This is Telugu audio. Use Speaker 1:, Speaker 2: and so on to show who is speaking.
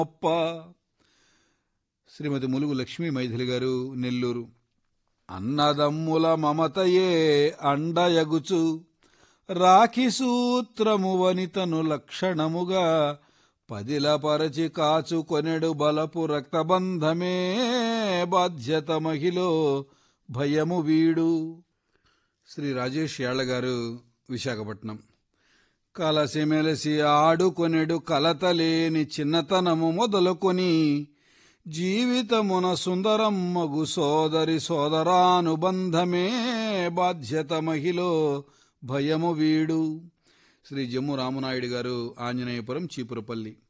Speaker 1: గొప్ప శ్రీమతి ములుగు లక్ష్మీ మైథిలి గారు నెల్లూరు అన్నదమ్ముల మమతయే అండయగుచు రాఖీ సూత్రము వనితను లక్షణముగా పదిలపరచి కాచుకొనెడు బలపు రక్తబంధమే బాధ్యత మహిలో భయము వీడు శ్రీ రాజేష్ యాళ్ల గారు విశాఖపట్నం కలసిమెలసి ఆడుకొనెడు కలతలేని చిన్నతనము మొదలుకొని జీవితమున సుందరమ్మగు సోదరి సోదరానుబంధమే బాధ్యత మహిలో భయము వీడు శ్రీ జమ్ము రామనాయుడు గారు ఆంజనేయపురం చీపురపల్లి